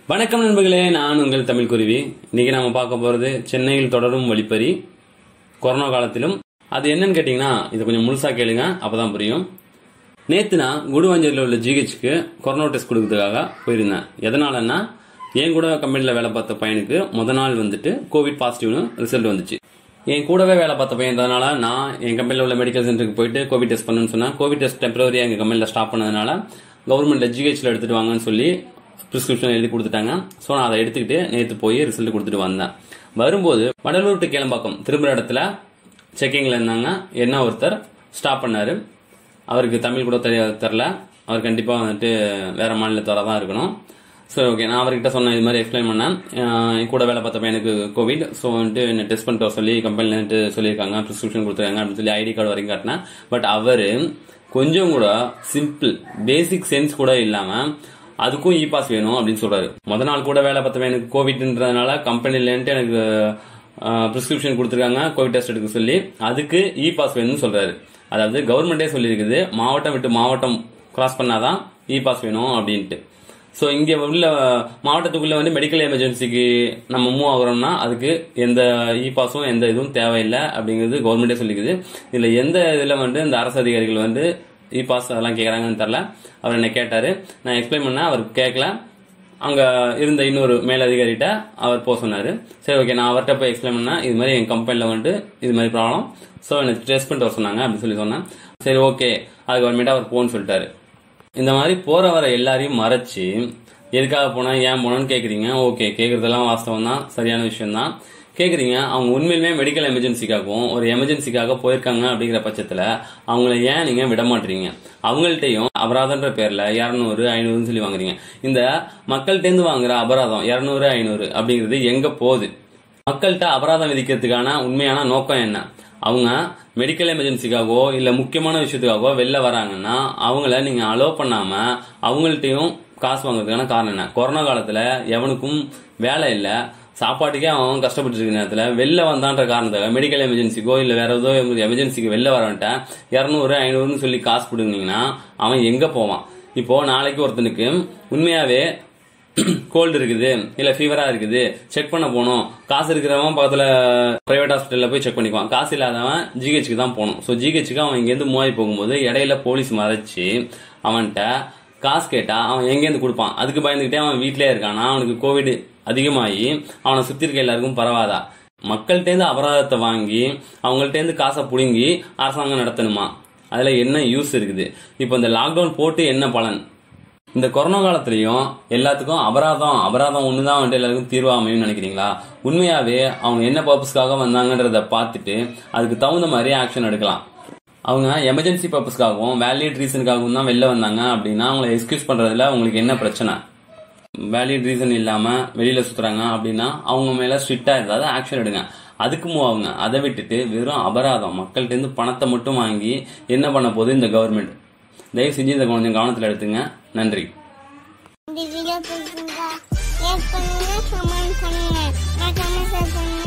வணக்கம் நண்பர்களே நான் உங்கள் தமிழ் குருவி இன்னைக்கு நாம பார்க்க போறது சென்னையில் தொடரும் வழிப்பறி கொரோனா காலத்திலும் அது என்னன்னு கேட்டீங்கன்னா இது கொஞ்சம் முழுசா கேளுங்க அப்பதான் புரியும் நேத்து நான் குடுவாஞ்சேரியில் உள்ள ஜிஹெச்க்கு கொரோனா டெஸ்ட் கொடுக்கறதுக்காக போயிருந்தேன் எதனாலன்னா என் கூட கம்பெனியில் வேலை பார்த்த பையனுக்கு முத நாள் வந்துட்டு கோவிட் பாசிட்டிவ்னு ரிசல்ட் வந்துச்சு என் கூடவே வேலை பார்த்த பையன்றதுனால நான் என் கம்பெனியில் உள்ள மெடிக்கல் சென்டருக்கு போயிட்டு கோவிட் டெஸ்ட் பண்ணணும்னு சொன்னா கோவிட் டெஸ்ட் டெம்பரரியா எங்க கம்பெனியில் ஸ்டாப் பண்ணதுனால கவர்மெண்ட்ல ஜிஹெச்ல எடுத்துட்டு வாங்கன்னு சொல்லி பிரிஸ்கிரிப்ஷன் எழுதி கொடுத்துட்டாங்க ஸோ நான் அதை எடுத்துக்கிட்டு நேற்று போய் ரிசல்ட் கொடுத்துட்டு வந்தேன் வரும்போது வடலூர் டு கேளம்பாக்கம் திரும்புற இடத்துல செக்கிங்ல இருந்தாங்க என்ன ஒருத்தர் ஸ்டாப் பண்ணாரு அவருக்கு தமிழ் கூட தெரிய தெரில அவர் கண்டிப்பா வந்துட்டு வேற மாநிலத்தவராக தான் இருக்கணும் சரி ஓகே நான் அவர்கிட்ட சொன்னேன் இது மாதிரி எக்ஸ்பிளைன் பண்ணேன் அஹ் என் கூட வேலை பார்த்தப்ப எனக்கு கோவிட் ஸோ வந்துட்டு என்ன டெஸ்ட் பண்ணிட்டு வர சொல்லி கம்பெனில வந்துட்டு சொல்லியிருக்காங்க ப்ரிஸ்கிரிப்ஷன் கொடுத்துருக்காங்க அப்படின்னு சொல்லி ஐடி கார்டு வரைக்கும் காட்டினேன் பட் அவரு கொஞ்சம் கூட சிம்பிள் பேசிக் சென்ஸ் கூட இல்லாம அதுக்கும் இ பாஸ் வேணும் அப்படின்னு சொல்றாரு முத நாள் கூட வேலை பார்த்தவன் எனக்கு கோவிட்ன்றதுனால கம்பெனிலேன்ட்டு எனக்கு பிரிஸ்கிரிப்ஷன் கொடுத்துருக்காங்க கோவிட் டெஸ்ட் எடுக்க சொல்லி அதுக்கு இ பாஸ் வேணும்னு சொல்றாரு அதாவது கவர்மெண்டே சொல்லியிருக்குது மாவட்டம் விட்டு மாவட்டம் கிராஸ் பண்ணாதான் இ பாஸ் வேணும் அப்படின்ட்டு ஸோ இங்க உள்ள மாவட்டத்துக்குள்ள வந்து மெடிக்கல் எமர்ஜென்சிக்கு நம்ம மூவ் ஆகுறோம்னா அதுக்கு எந்த இ பாஸும் எந்த இதுவும் தேவையில்லை அப்படிங்கிறது கவர்மெண்டே சொல்லிக்குது இதுல எந்த இதுல வந்து இந்த அரசு அதிகாரிகள் வந்து இ பாஸ் அதெல்லாம் கேட்கறாங்கன்னு தெரில அவர் என்ன கேட்டாரு நான் எக்ஸ்பிளைன் பண்ணேன் அவர் கேட்கல அங்க இருந்த இன்னொரு மேலதிகாரிகிட்ட அவர் போக சொன்னாரு சரி ஓகே நான் அவர்கிட்ட போய் எக்ஸ்பிளைன் பண்ணேன் இது மாதிரி என் கம்பெனில வந்துட்டு இது மாதிரி ப்ராப்ளம் ஸோ எனக்கு டெஸ்ட் பண்ணிட்டு வர சொன்னாங்க அப்படின்னு சொல்லி சொன்னேன் சரி ஓகே அதுக்கு அப்புறமேட்டு அவர் போன்னு சொல்லிட்டாரு இந்த மாதிரி போற வர எல்லாரையும் மறைச்சு எதுக்காக போனா ஏன் போனோம்னு கேக்குறீங்க ஓகே கேக்குறதெல்லாம் வாஸ்தவம் தான் சரியான விஷயம் தான் கேக்குறீங்க அவங்க உண்மையிலுமே மெடிக்கல் எமர்ஜென்சிக்காகவும் ஒரு எமர்ஜென்சிக்காக போயிருக்காங்க அப்படிங்கிற பட்சத்துல அவங்கள ஏன் நீங்க விட மாட்டீங்க அவங்கள்ட்டையும் அபராதம்ன்ற பேர்ல இருநூறு ஐநூறுன்னு சொல்லி வாங்குறீங்க இந்த மக்கள்கிட்டேருந்து வாங்குற அபராதம் இருநூறு ஐநூறு அப்படிங்கிறது எங்க போகுது மக்கள்கிட்ட அபராதம் விதிக்கிறதுக்கான உண்மையான நோக்கம் என்ன அவங்க மெடிக்கல் எமர்ஜென்சிக்காகவோ இல்ல முக்கியமான விஷயத்துக்காகவோ வெளில வராங்கன்னா அவங்கள நீங்க அலோ பண்ணாம அவங்கள்ட்டையும் காசு வாங்குறதுக்கான காரணம் என்ன கொரோனா காலத்துல எவனுக்கும் வேலை இல்ல சாப்பாட்டுக்கே அவன் கஷ்டப்பட்டு இருக்க நேரத்துல வெளில வந்தான்ற காரணத்துக்காக மெடிக்கல் எமர்ஜென்சிக்கோ இல்ல வேற ஏதோ எமர்ஜென்சிக்கு வெளில வரவன்ட்ட இருநூறு ஐநூறுன்னு சொல்லி காசு கொடுத்தீங்கன்னா அவன் எங்க போவான் இப்போ நாளைக்கு ஒருத்தனுக்கு உண்மையாவே கோல்டு இருக்குது இல்ல ஃபீவரா இருக்குது செக் பண்ண போகணும் காசு இருக்கிறவன் பக்கத்துல பிரைவேட் ஹாஸ்பிட்டல்ல போய் செக் பண்ணிக்குவான் காசு இல்லாதவன் ஜிஹெச்சுக்கு தான் போகணும் ஸோ ஜிஹெச்சுக்கு அவன் இங்கேருந்து மூவாயி போகும்போது இடையில போலீஸ் மறைச்சு அவன்கிட்ட காசு கேட்டா அவன் எங்கேருந்து கொடுப்பான் அதுக்கு பயந்துகிட்டே அவன் வீட்லயே இருக்கானா அவனுக்கு கோவிட் அதிகமாகி அவனை சுத்தி இருக்க எல்லாருக்கும் பரவாதா மக்கள்கிட்டேருந்து அபராதத்தை வாங்கி அவங்கள்ட்டேருந்து காசை புடுங்கி அரசாங்கம் நடத்தணுமா அதுல என்ன யூஸ் இருக்குது இப்போ இந்த லாக்டவுன் போட்டு என்ன பலன் இந்த கொரோனா காலத்திலயும் எல்லாத்துக்கும் அபராதம் அபராதம் ஒண்ணுதான் வந்துட்டு எல்லாருக்கும் தீர்வா அமையும் நினைக்கிறீங்களா உண்மையாவே அவங்க என்ன பர்பஸ்க்காக வந்தாங்கன்றத பார்த்துட்டு அதுக்கு தகுந்த மாதிரி ஆக்ஷன் எடுக்கலாம் அவங்க எமர்ஜென்சி பர்பஸ்க்காகவும் வேலிட் ரீசனுக்காகவும் தான் வெளில வந்தாங்க அப்படின்னா அவங்களை எக்ஸ்கியூஸ் பண்றதுல உங்களுக்கு என்ன பிரச்சனை வேலிட் ரீசன் இல்லாம வெளியில சுத்துறாங்க அப்படின்னா அவங்க மேல ஸ்ட்ரிக்டா ஏதாவது ஆக்ஷன் எடுங்க அதுக்கு மூவ் ஆகுங்க அதை விட்டுட்டு வெறும் அபராதம் மக்கள்கிட்ட இருந்து பணத்தை மட்டும் வாங்கி என்ன பண்ண போகுது இந்த கவர்மெண்ட் தயவு செஞ்சு இதை கொஞ்சம் கவனத்தில் எடுத்துங்க நன்றி இந்த வீடியோ பிடிச்சிருந்தா லைக் பண்ணுங்க கமெண்ட் பண்ணுங்க மறக்காம ஷேர் பண்ணுங்க